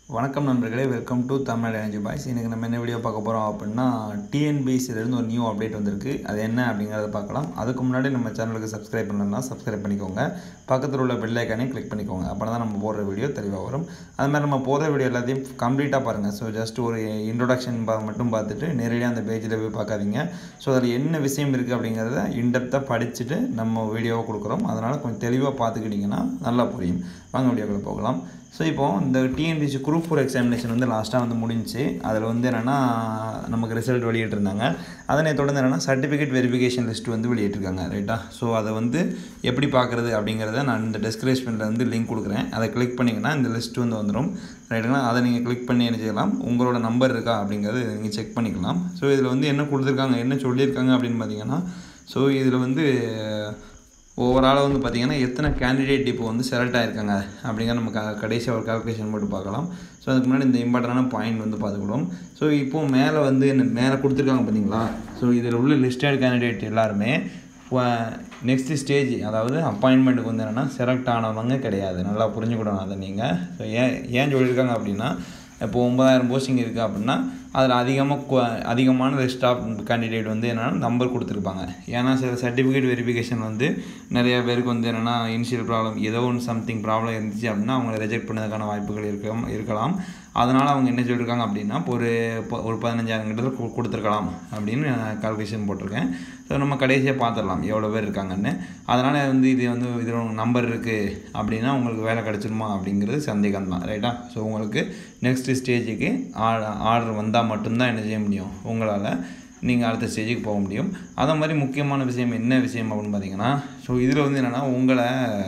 வணக்கம் நண்பர்களே welcome to Tamil energy boys இன்றைக்கி நம்ம என்ன வீடியோ பார்க்க போகிறோம் அப்படின்னா டிஎன்பிசிலேருந்து ஒரு நியூ அப்டேட் வந்திருக்கு அது என்ன அப்படிங்கிறத பார்க்கலாம் அதுக்கு முன்னாடி நம்ம சேனலுக்கு சப்ஸ்கிரைப் பண்ணலன்னா சப்ஸ்கிரைப் பண்ணிக்கோங்க பக்கத்தில் உள்ள பெல் ஐக்கானையும் கிளிக் பண்ணிக்கோங்க அப்போ தான் நம்ம போடுற வீடியோ தெளிவாக வரும் அது மாதிரி நம்ம போடுற வீடியோ எல்லாத்தையும் கம்ப்ளீட்டாக பாருங்கள் ஸோ ஜஸ்ட் ஒரு இன்ட்ரொடக்ஷன் மட்டும் பார்த்துட்டு நேரடியாக அந்த பேஜில் போய் பார்க்காதீங்க ஸோ அதில் என்ன விஷயம் இருக்குது அப்படிங்கிறத இன்டெப்த்தாக படிச்சுட்டு நம்ம வீடியோவை கொடுக்குறோம் அதனால் கொஞ்சம் தெளிவாக பார்த்துக்கிட்டிங்கன்னா நல்லா புரியும் வாங்க வீடியோக்குள்ளே போகலாம் ஸோ இப்போ இந்த டிஎன்பிசி குரூப் ஃபோர் எக்ஸாமினேஷன் வந்து லாஸ்ட்டாக வந்து முடிஞ்சுச்சு அதில் வந்து என்னென்னா நமக்கு ரிசல்ட் வெளியிட்டிருந்தாங்க அதனை தொடர்ந்து என்னென்னா சர்டிஃபிகேட் வெரிஃபிகேஷன் லிஸ்ட் வந்து வெளியிட்டிருக்காங்க ரைட்டா ஸோ அதை வந்து எப்படி பார்க்குறது அப்படிங்கிறத நான் இந்த டெஸ்கிரிப்ஷனில் வந்து லிங்க் கொடுக்குறேன் அதை கிளிக் பண்ணிங்கன்னா இந்த லிஸ்ட் வந்து வந்துடும் ரைட்டுங்களா அதை நீங்கள் கிளிக் பண்ணி என்ன செய்யலாம் உங்களோட நம்பர் இருக்கா அப்படிங்கிறத நீங்கள் செக் பண்ணிக்கலாம் ஸோ இதில் வந்து என்ன கொடுத்துருக்காங்க என்ன சொல்லியிருக்காங்க அப்படின்னு பார்த்தீங்கன்னா ஸோ இதில் வந்து ஓவராலாக வந்து பார்த்திங்கன்னா எத்தனை கேண்டிடேட் இப்போ வந்து செலக்ட் ஆகிருக்காங்க அப்படிங்கிற நம்ம க கடைசியாக ஒரு கால்குலேஷன் போட்டு பார்க்கலாம் ஸோ அதுக்கு முன்னாடி இந்த இம்பார்ட்டண்டான பாயிண்ட் வந்து பார்த்துக்கிடுவோம் ஸோ இப்போது மேலே வந்து என்ன மேலே கொடுத்துருக்காங்க பார்த்தீங்களா ஸோ இதில் உள்ள லிஸ்டட் கேண்டிடேட் எல்லாருமே நெக்ஸ்ட் ஸ்டேஜ் அதாவது அப்பாயின்மெண்ட்டுக்கு வந்து என்னென்னா செலக்ட் ஆனவங்க கிடையாது நல்லா புரிஞ்சுக்கிடணும் அதை நீங்கள் ஸோ ஏன் ஏன் சொல்லியிருக்காங்க அப்படின்னா இப்போ ஒம்பதாயிரம் போஸ்டிங் இருக்குது அப்படின்னா அதில் அதிகமாக அதிகமான லிஸ்ட் ஆஃப் கேண்டிடேட் வந்து என்னென்னா நம்பர் கொடுத்துருப்பாங்க ஏன்னா சில சர்டிஃபிகேட் வெரிஃபிகேஷன் வந்து நிறைய பேருக்கு வந்து என்னென்னா இனிஷியல் ப்ராப்ளம் ஏதோ ஒன்று சம்திங் ப்ராப்ளம் இருந்துச்சு அப்படின்னா அவங்கள ரிஜெக்ட் பண்ணதுக்கான வாய்ப்புகள் இருக்க இருக்கலாம் அதனால் அவங்க என்ன சொல்லியிருக்காங்க அப்படின்னா இப்போ ஒரு ஒரு பதினஞ்சாயிரம் கிட்ட கொடுத்துருக்கலாம் அப்படின்னு கால்குலேஷன் போட்டிருக்கேன் ஸோ நம்ம கடைசியாக பார்த்துடலாம் எவ்வளோ பேர் இருக்காங்கன்னு அதனால் வந்து இது வந்து இதில் நம்பர் இருக்குது அப்படின்னா உங்களுக்கு வேலை கிடச்சிருமா அப்படிங்கிறது சந்தேகம் தான் ரைட்டா ஸோ உங்களுக்கு நெக்ஸ்ட் ஸ்டேஜுக்கு ஆர்டர் வந்தால் மட்டும்தான் என்ன செய்ய முடியும் உங்களால் நீங்கள் அடுத்த ஸ்டேஜுக்கு போக முடியும் அதே மாதிரி முக்கியமான விஷயம் என்ன விஷயம் அப்படின்னு பார்த்தீங்கன்னா ஸோ இதில் வந்து என்னென்னா உங்களை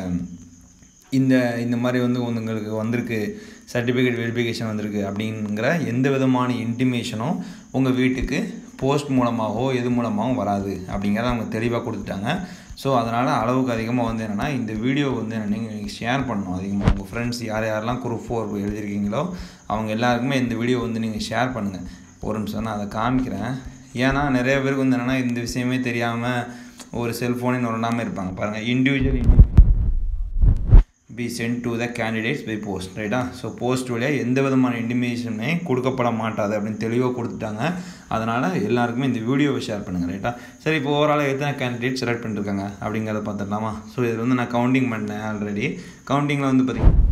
இந்த இந்த மாதிரி வந்து உங்களுக்கு வந்திருக்கு சர்டிஃபிகேட் வெரிஃபிகேஷன் வந்திருக்கு அப்படிங்கிற எந்த விதமான இன்டிமேஷனும் உங்கள் வீட்டுக்கு போஸ்ட் மூலமாகவோ எது மூலமாகவும் வராது அப்படிங்கிறத அவங்க தெளிவாக கொடுத்துட்டாங்க ஸோ அதனால் அளவுக்கு அதிகமாக வந்து என்னென்னா இந்த வீடியோ வந்து நீங்கள் ஷேர் பண்ணணும் அதிகமாக உங்கள் ஃப்ரெண்ட்ஸ் யார் யாரெல்லாம் குரூப் ஃபோர் எழுதியிருக்கீங்களோ அவங்க எல்லாருக்குமே இந்த வீடியோ வந்து நீங்கள் ஷேர் பண்ணுங்கள் ஒரு நிமிஷம் நான் அதை காமிக்கிறேன் ஏன்னா நிறைய பேருக்கு வந்து என்னென்னா இந்த விஷயமே தெரியாமல் ஒரு செல்ஃபோனே நொறாமல் இருப்பாங்க பாருங்கள் individual be sent to the candidates by post ரைட்டா ஸோ போஸ்ட் வழியாக எந்த விதமான இன்டிமேஷனுமே கொடுக்கப்பட மாட்டாது அப்படின்னு தெளிவாக கொடுத்துட்டாங்க அதனால் எல்லாருக்குமே இந்த வீடியோவை ஷேர் பண்ணுங்கள் ரைட்டா சரி இப்போ ஓவராலாக எத்தனை கேண்டிடேட் செலக்ட் பண்ணிருக்காங்க அப்படிங்கிறத பார்த்துடலாமா ஸோ இதில் வந்து நான் கவுண்டிங் பண்ணேன் ஆல்ரெடி கவுண்டிங்கில் வந்து பார்த்திங்கன்னா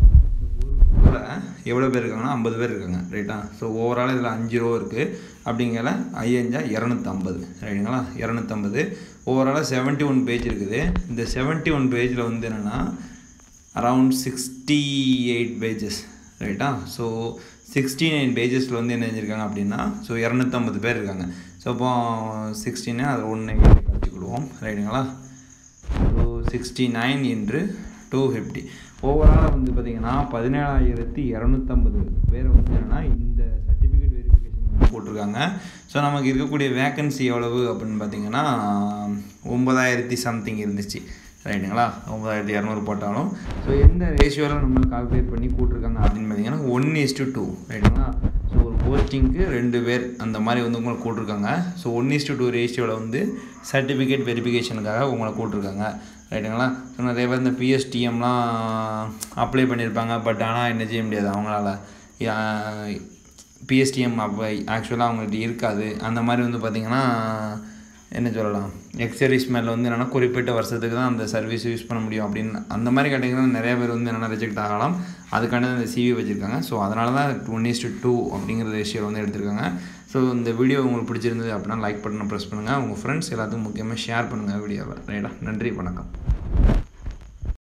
எவ்வளோ பேர் இருக்காங்கன்னா ஐம்பது பேர் இருக்காங்க ரைட்டா ஸோ ஓவரால் இதில் அஞ்சு ரூபா இருக்குது அப்படிங்கிற ஐயஞ்சா இரநூத்தம்பது ரைட்டுங்களா இரநூத்தம்பது ஓவராலாக செவன்ட்டி ஒன் பேஜ் இருக்குது இந்த செவன்ட்டி ஒன் பேஜில் வந்து என்னென்னா அரவுண்ட் சிக்ஸ்டி எயிட் பேஜஸ் ரைட்டா ஸோ சிக்ஸ்டி நைன் பேஜஸில் வந்து என்ன செஞ்சுருக்காங்க அப்படின்னா ஸோ இரநூத்தம்பது பேர் இருக்காங்க ஸோ அப்போ சிக்ஸ்டி நைன் அது ஒன்று கழிச்சுக்கிடுவோம் ரைட்டுங்களா ஸோ சிக்ஸ்டி நைன் இன்று டூ ஃபிஃப்டி ஓவராலாக வந்து பார்த்திங்கன்னா பதினேழாயிரத்தி இரநூத்தம்பது பேர் வந்து என்னென்னா இந்த சர்டிஃபிகேட் வெரிஃபிகேஷன் போட்டிருக்காங்க ஸோ நமக்கு இருக்கக்கூடிய வேக்கன்சி எவ்வளவு அப்படின்னு பார்த்தீங்கன்னா ஒம்பதாயிரத்தி சம்திங் இருந்துச்சு ரைட்டுங்களா ஒம்பதாயிரத்தி இரநூறு போட்டாலும் ஸோ எந்த ரேஷியோவில் நம்ம கால்குலேட் பண்ணி கூட்டிருக்காங்க அப்படின்னு பார்த்தீங்கன்னா ஒன் இஸ் டு டூ ரைட்டுங்களா ஸோ ஒரு போஸ்டிங்க்கு ரெண்டு பேர் அந்த மாதிரி வந்து உங்களை கூட்டிருக்காங்க so one is to two ரேஷியோவில் வந்து சர்டிஃபிகேட் வெரிஃபிகேஷனுக்காக உங்களை கூட்டிருக்காங்க ரைட்டுங்களா ஸோ நிறைய பேர் இந்த பிஎஸ்டிஎம்லாம் அப்ளை பண்ணியிருப்பாங்க பட் ஆனால் என்ன செய்ய முடியாது அவங்களால பிஎஸ்டிஎம் அப்போ ஆக்சுவலாக அவங்கள்ட்ட இருக்காது அந்த மாதிரி வந்து பார்த்திங்கன்னா என்ன சொல்லலாம் எக்ஸரிஸ் மேலே வந்து என்னென்னா குறிப்பிட்ட வருஷத்துக்கு தான் அந்த சர்வீஸ் யூஸ் பண்ண முடியும் அப்படின்னு அந்த மாதிரி கேட்டிங்கன்னா நிறைய பேர் வந்து என்னென்னா ரிஜெக்ட் ஆகலாம் அதுக்காண்டி அந்த சிவி வச்சுருக்காங்க ஸோ அதனால தான் ஒன் இஸ் டு டூ அப்படிங்கிற ரேஷியோ வந்து எடுத்திருக்காங்க ஸோ இந்த வீடியோ உங்களுக்கு பிடிச்சிருந்தது அப்படின்னா லைக் பட்டனை ப்ரெஸ் பண்ணுங்கள் உங்கள் ஃப்ரெண்ட்ஸ் எல்லாத்துக்கும் முக்கியமாக ஷேர் பண்ணுங்கள் வீடியோவை ரைட்டா நன்றி வணக்கம்